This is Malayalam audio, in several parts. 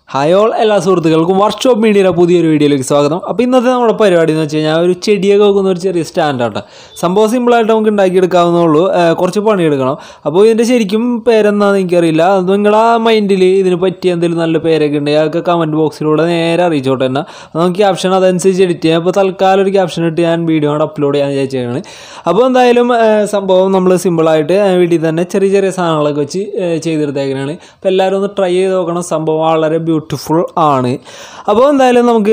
ഹായ് ഓൾ എല്ലാ സുഹൃത്തുക്കൾക്കും വർക്ക്ഷോപ്പ് മീഡിയയുടെ പുതിയൊരു വീഡിയോയിലേക്ക് സ്വാഗതം അപ്പോൾ ഇന്നത്തെ നമ്മുടെ പരിപാടി എന്ന് വെച്ച് കഴിഞ്ഞാൽ ഒരു ചെടിയൊക്കെ വെക്കുന്ന ഒരു ചെറിയ സ്റ്റാൻഡാട്ടോ സംഭവം സിമ്പിളായിട്ട് നമുക്ക് ഉണ്ടാക്കിയെടുക്കാവുന്നുള്ളൂ ഏഹ് കുറച്ച് പണിയെടുക്കണം അപ്പോൾ ഇതിൻ്റെ ശരിക്കും പേരെന്താണെന്ന് എനിക്കറിയില്ല അത് നിങ്ങളുടെ ആ മൈൻഡിൽ ഇതിന് പറ്റിയ എന്തെങ്കിലും നല്ല പേരൊക്കെ ഉണ്ടെങ്കിൽ അതൊക്കെ കമൻറ്റ് ബോക്സിലൂടെ നേരെ അറിയിച്ചോട്ടെ തന്നെ നമുക്ക് ക്യാപ്ഷൻ അതനുസരിച്ച് എഡിറ്റ് ചെയ്യാം അപ്പോൾ തൽക്കാലം ഒരു ക്യാപ്ഷൻ ഇട്ട് ഞാൻ വീഡിയോ കൂടെ അപ്ലോഡ് ചെയ്യാൻ വിചാരിച്ചാണ് അപ്പോൾ എന്തായാലും ഏഹ് സംഭവം നമ്മൾ സിമ്പിളായിട്ട് വീട്ടിൽ തന്നെ ചെറിയ ചെറിയ സാധനങ്ങളൊക്കെ വെച്ച് ഏഹ് ചെയ്തെടുത്തേക്കാനാണ് അപ്പോൾ എല്ലാവരും ഒന്ന് ട്രൈ ചെയ്ത് നോക്കണം സംഭവം വളരെ ബ്യൂട്ടിഫുൾ ആണ് അപ്പോൾ എന്തായാലും നമുക്ക്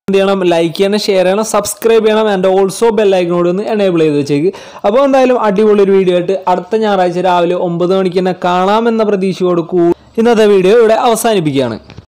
എന്ത് ചെയ്യണം ലൈക്ക് ചെയ്യണം ഷെയർ ചെയ്യണം സബ്സ്ക്രൈബ് ചെയ്യണം ആൻഡ് ഓൾസോ ബെല്ലൈക്കനോട് ഒന്ന് എനേബിൾ ചെയ്ത് വെച്ചേക്ക് അപ്പോൾ എന്തായാലും അടിപൊളി ഒരു വീഡിയോ ആയിട്ട് അടുത്ത ഞായറാഴ്ച രാവിലെ ഒമ്പത് മണിക്ക് തന്നെ കാണാമെന്ന പ്രതീക്ഷയോട് കൂടി ഇന്നത്തെ വീഡിയോ ഇവിടെ അവസാനിപ്പിക്കുകയാണ്